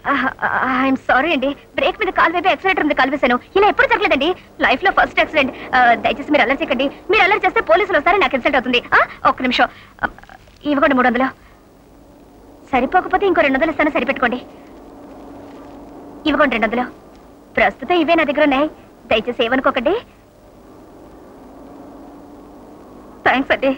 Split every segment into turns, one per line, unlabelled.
I'm sorry అండి brake మీద కాల్ వైపు యాక్సిడెంట్ ఉంది కాల్ వేశాను ఇలా ఎప్పుడు జరగలేదండి లైఫ్ లో ఫస్ట్ యాక్సిడెంట్ దయచేసి మీరు అల్లరి చేయకండి మీరు అల్లరి చేస్తే పోలీసులు వస్తారు నాకు ఇన్సల్ట్ అవుతుంది ఆ, ఒక్క నిమిషం ఆ, ఇవ్వకండి మూడు వందలు సరిపోకపోతే ఇంకో రెండు వందలు ఇస్తాను సరిపెట్టుకోండి ఇవ్వకండి రెండు వందలు ప్రస్తుతం ఇవే నా దగ్గర ఉన్నాయి దయచేసి ఏమనుకోకండి థ్యాంక్స్ అండి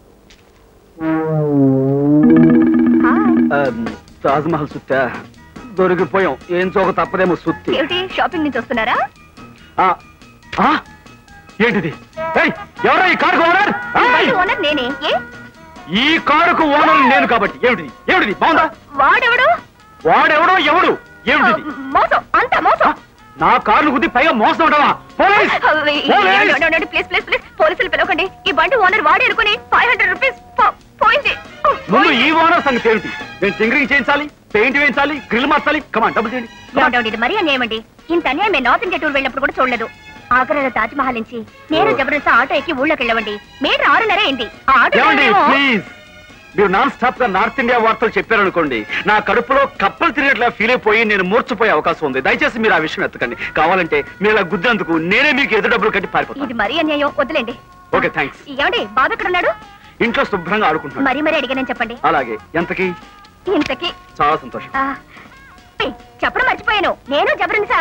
హాయ్
తాజ్ మహల్ సుత్తా దొరికిపోయాం ఏం చోక తప్పదేమో సుత్తి
ఏమిటి షాపింగ్ నుంచి వస్తున్నారా
ఆ, ఆ, ఏంటిది ఏయ్, ఎవరా ఈ కారుకు ఓనర్ ఏయ్,
ఓనర్ నేనే ఏ
ఈ కారుకు ఓనర్ నేను కాబట్టి ఏమిటిది ఏమిటిది బాగుందా
వాడెవడు
వాడెవడో ఎవడు ఏమిటిది
మోసం అంత మోసం
నా కారును గుద్ది పైగా మోసం ఉంటావా police police!
Please please please పోలీసులు పిలవకండి ఈ బండి ఓనర్ వాడే అనుకుని ఫైవ్ హండ్రెడ్ రూపీస్ పోయింది
ముందు ఈ ఓనర్ సంగతి ఏమిటి నేను టింకరింగ్ చేయించాలి పెయింట్ వేయించాలి గ్రిల్ మార్చాలి కమాన్ డబ్బులు చేయండి Come on.
ఏమండి ఇది మరీ అన్యాయం అండి ఇంత అన్యాయం మేము నార్త్ ఇండియా టూర్ వెళ్ళినప్పుడు కూడా చూడలేదు ఆగ్రాలో తాజ్ మహల్ నుంచి నేను జబర్దస్త్ ఆటో ఎక్కి ఊళ్ళోకి వెళ్ళవండి మీటర్ ఆరున్నర ఏంటి ఆ ఆటో
ఏమండి
డ్రైవరేమో-
ప్లీజ్ మీరు నాన్ స్టాప్ గా నార్త్ ఇండియా వార్తలు చెప్పారనుకోండి నా కడుపులో కప్పలు తిరిగేట్లా ఫీల్ అయిపోయి నేను మూర్చిపోయే అవకాశం ఉంది దయచేసి మీరు ఆ విషయం ఎత్తకండి కావాలంటే మీరు ఇలా గుద్దేందుకు నేనే మీకు ఎదురు డబ్బులు కట్టి పారిపోతాను
ఇది మరీ అన్యాయం వదిలేండి
ఓకే థ్యాంక్స్
ఏమండి బాబు ఎక్కడ ఉన్నాడు
ఇంట్లో శుభ్రంగా ఆడుకుంటున్నాను
మరీ మరీ అడిగానని చెప్పండి
అలాగే ఎంతకి
ఇంతకి
చాలా సంతోషం
ఆ, ఏయ్, చెప్పడం మర్చిపోయాను నేను జబరన్సా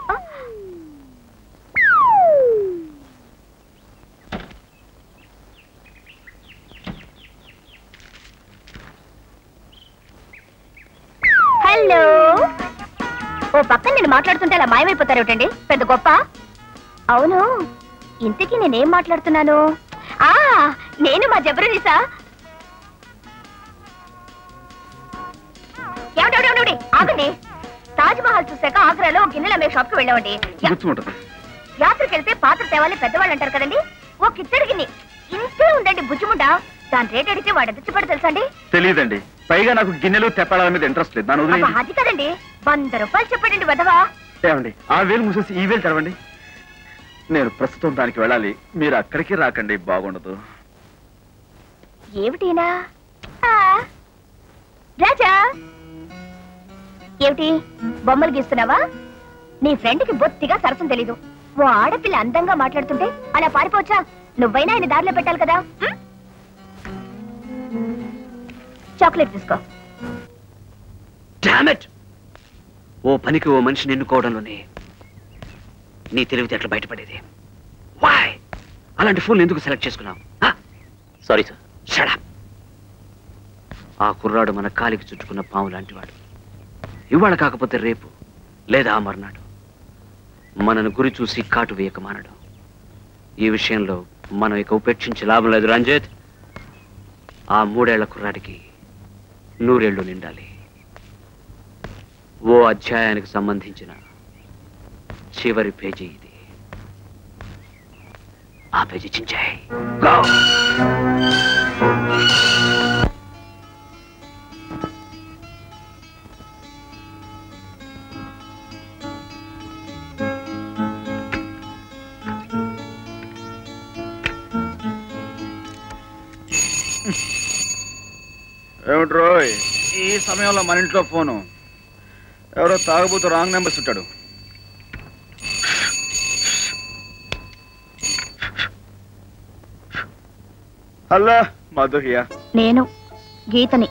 హలో ఓ పక్కన నేను మాట్లాడుతుంటే అలా మాయమైపోతారు ఏమిటండి పెద్ద గొప్ప అవును ఇంతకీ నేనేం మాట్లాడుతున్నాను ఆ నేను మా జబరనిసా ఏమిటి, ఏమిటి, ఏమిటి? ఆగండి తాజ్ మహల్ చూశాక ఆగ్రాలో ఒక గిన్నెల అమ్మే షాప్ కి వెళ్ళామండి యా-
గుర్తుకుంటుంది
యాత్రకు వెళ్తే పాత్ర తేవాలి పెద్దవాళ్ళు అంటారు కదండి ఓ కిచ్చడి గిన్నె ఇంతే ఉందండి బుజ్జిముండ దాని రేట్ అడిగితే వాడు ఎంత చెప్పాడు తెలుసా అండి
తెలియదండి పైగా నాకు గిన్నెలు తెప్పాల మీద ఇంట్రెస్ట్ లేదు దాని
అబ్బా,
వదిలేయండి
అది కదండి వంద రూపాయలు చెప్పాడండి వదవా
ఏమండి ఆ వేలు మూసేసి ఈ వేలు తెరవండి నేను ప్రస్తుతం దానికి వెళ్ళాలి మీరు అక్కడికి రాకండి బాగుండదు
ఏమిటినా ఆ, రాజా ఏమిటి బొమ్మలు గీస్తున్నావా నీ ఫ్రెండ్ కి బొత్తిగా సరసం తెలీదు ఓ ఆడపిల్ల అందంగా మాట్లాడుతుంటే అలా పారిపోవచ్చా నువ్వైనా ఆయన దారిలో పెట్టాలి కదా ఉం? చాక్లెట్ తీసుకో
డామెట్ ఓ పనికి ఓ మనిషిని ఎన్నుకోవడంలోనే నీ తెలివితేటలు బయటపడేది వాయ్ అలాంటి ఫోన్ ఎందుకు సెలెక్ట్ చేసుకున్నావు సారీ సార్ షడా ఆ కుర్రాడు మన కాలికి చుట్టుకున్న పాము లాంటివాడు ఇవాళ కాకపోతే రేపు లేదా ఆ మర్నాడు మనను గురి చూసి కాటు వేయక మానడు ఈ విషయంలో మనం ఇక ఉపేక్షించే లాభం లేదు రంజిత్ ఆ మూడేళ్ల కుర్రాడికి నూరేళ్లు నిండాలి ఓ అధ్యాయానికి సంబంధించిన చివరి పేజీ ఇది ఆ పేజీ చించాయి
ఏమిటి రోయ్ ఈ సమయంలో మన ఇంట్లో ఫోను ఎవరో తాగబోతూ రాంగ్ నెంబర్స్ ఉంటాడు హలో మధుహియ
నేను గీతని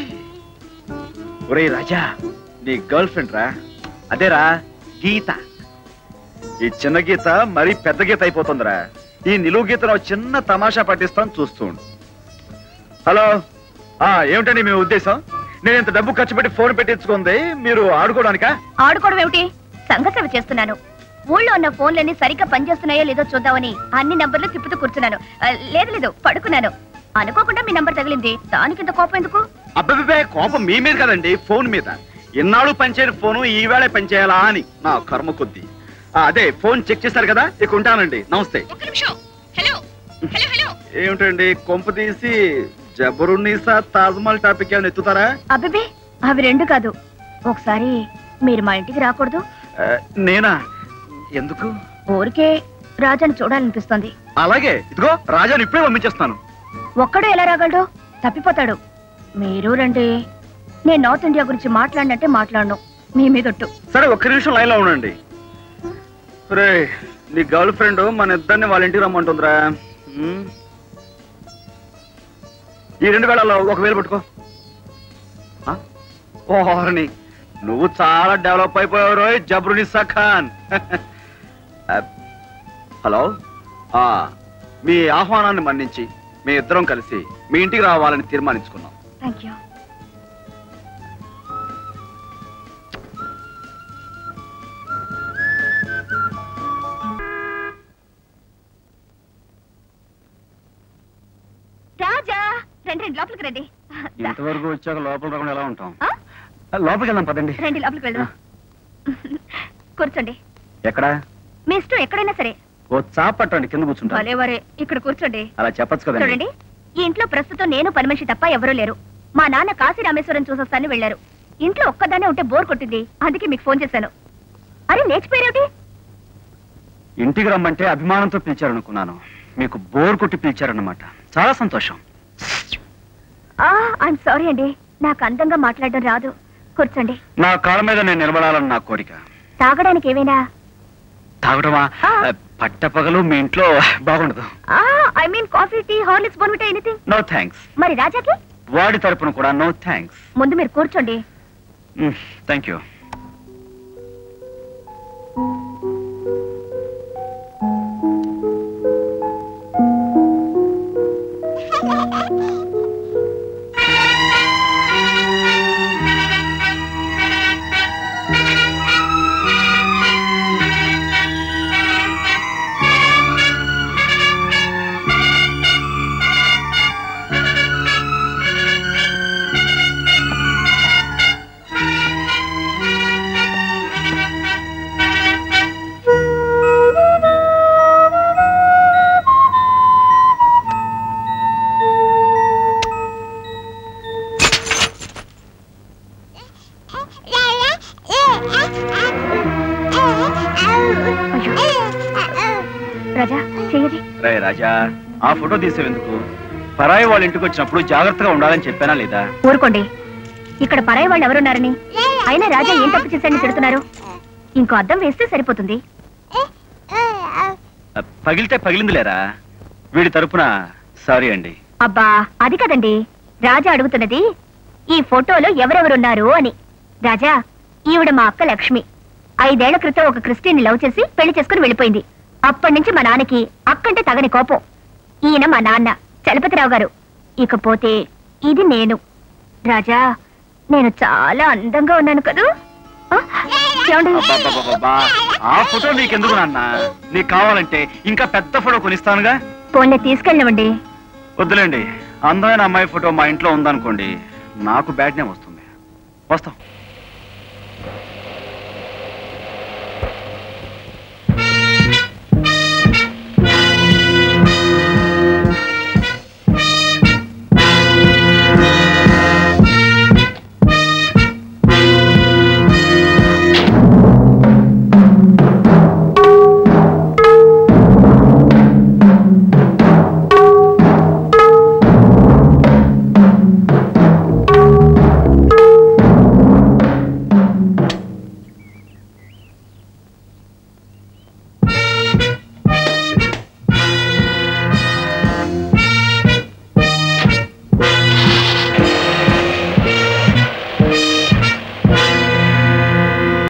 ఒరేయ్ రాజా నీ గర్ల్ ఫ్రెండ్ రా అదేరా గీత ఈ చిన్న గీత మరీ పెద్ద గీత అయిపోతుందిరా ఈ నిలువు గీతను ఒక చిన్న తమాషా పట్టిస్తాను చూస్తూ ఉండు హలో ఆ ఏమిటండి మీ ఉద్దేశం నేను ఇంత డబ్బు ఖర్చు పెట్టి ఫోన్ పెట్టించుకుంది మీరు ఆడుకోవడానికా
ఆడుకోవడం ఏమిటి సంఘసేవ చేస్తున్నాను ఊళ్ళో ఉన్న ఫోన్లన్నీ సరిగ్గా పనిచేస్తున్నాయో లేదో చూద్దామని అన్ని నంబర్లు తిప్పుతూ కూర్చున్నాను ఆ, లేదు లేదు పడుకున్నాను అనుకోకుండా మీ నంబర్ తగిలింది దానికింత కోపం ఎందుకు
అబ్బబ్బే కోపం మీ మీద కదండి ఫోన్ మీద ఇన్నాళ్ళు పనిచేయని ఫోను ఈవేళ పనిచేయాలా అని నా కర్మ కొద్ది ఆ, అదే ఫోన్ చెక్ చేశారు కదా ఇక ఉంటానండి నమస్తే
ఒక్క నిమిషం హలో హలో హలో
ఏమిటండి కొంప తీసి జబరున్నీసా తాజ్మహల్ టాపిక్ ఏమైనా ఎత్తుతారా
అబ్బిబే అవి రెండు కాదు ఒకసారి మీరు మా ఇంటికి రాకూడదు
ఆ, నేనా ఎందుకు
ఊరికే రాజాని చూడాలనిపిస్తోంది
అలాగే ఇదిగో రాజాని ఇప్పుడే పంపించేస్తాను
ఒక్కడు ఎలా రాగలడు తప్పిపోతాడు మీరు రండి నేను నార్త్ ఇండియా గురించి మాట్లాడినట్టే మాట్లాడను మీ మీద ఒట్టు
సరే ఒక్క నిమిషం లైన్ లో ఉండండి రే నీ గర్ల్ ఫ్రెండ్ మన ఇద్దరిని వాళ్ళ ఇంటికి రమ్మంటుందిరా ఉమ్. ఈ రెండు వేళల్లో ఒక వేలు పట్టుకో ఆ? ఓహర్ని నువ్వు చాలా డెవలప్ అయిపోయావు రోయ్ జబ్రునిసా ఖాన్ అబ్. హలో ఆ, మీ ఆహ్వానాన్ని మన్నించి మీ ఇద్దరం కలిసి మీ ఇంటికి రావాలని తీర్మానించుకున్నాం
థ్యాంక్ యూ రాజా రండి రండి లోపలికి రండి దా.
ఇంతవరకు వచ్చాక లోపల రాకుండా ఎలా ఉంటాం
ఆ?
లోపలికి వెళ్దాం పదండి
రండి లోపలికి వెళ్దాం కూర్చోండి
ఎక్కడ
మీ ఇష్టం ఎక్కడైనా సరే
ఓ చాప పట్టండి కింద కూర్చుంటా
భలేవరే ఇక్కడ కూర్చోండి
అలా చెప్పచ్చు కదండి
చూడండి ఈ ఇంట్లో ప్రస్తుతం నేను పని మనిషి తప్ప ఎవరూ లేరు మా నాన్న కాశీ రామేశ్వరం చూసొస్తానని వెళ్ళారు ఇంట్లో ఒక్కదానే ఉంటే బోర్ కొట్టింది అందుకే మీకు ఫోన్ చేశాను అరే లేచిపోయారేమిటి
ఇంటికి రమ్మంటే అభిమానంతో పిలిచారనుకున్నాను మీకు బోర్ కొట్టి పిలిచారన్నమాట చాలా సంతోషం
ఆ ఐఎమ్ సారీ అండి నాకు అందంగా మాట్లాడడం రాదు కూర్చోండి
నా కాళ్ళ మీద నేను నిలబడాలని నా కోరిక
తాగడానికి ఏమైనా
తాగడమా
ఆ.
పట్టపగలు మీ ఇంట్లో బాగుండదు
I mean coffee tea Horlicks Bournvita anything
no thanks
మరి రాజాకి
వాడి తరపున కూడా నో థ్యాంక్స్
ముందు మీరు కూర్చోండి
థ్యాంక్ యూ
రాజా చెయ్యది
రే రాజా ఆ ఫోటో తీసేందుకు పరాయి వాళ్ళ ఇంటికి వచ్చినప్పుడు జాగ్రత్తగా ఉండాలని చెప్పానా లేదా
ఊరుకోండి ఇక్కడ పరాయి వాళ్ళు ఎవరున్నారని అయినా రాజా ఏం తప్పు చేశాడని తిడుతున్నారు ఇంకో అద్దం వేస్తే సరిపోతుంది
ఆ, పగిలితే పగిలింది లేరా వీడి తరపున సారీ అండి
అబ్బా అది కదండి రాజా అడుగుతున్నది ఈ ఫోటోలో ఎవరెవరున్నారు అని రాజా ఈవిడ మా అక్క లక్ష్మి ఐదేళ్ల క్రితం ఒక క్రిస్టియన్ లవ్ చేసి పెళ్లి చేసుకుని వెళ్ళిపోయింది అప్పటి నుంచి మా నాన్నకి అక్కంటే తగని కోపం ఈయన మా నాన్న చలపతిరావు గారు ఇకపోతే ఇది నేను రాజా నేను చాలా అందంగా ఉన్నాను కదూ ఆ? ఏమండి?
అబ్బబ్బబ్బబ్బా, ఆ ఫోటో నీకెందుకు నాన్న నీకు కావాలంటే ఇంకా పెద్ద ఫోటో కొనిస్తానుగా
పోన్లే తీసుకెళ్ళమండి
వద్దులేండి అందమైన అమ్మాయి ఫోటో మా ఇంట్లో ఉందనుకోండి నాకు బ్యాడ్ నేమ్ వస్తుంది వస్తాం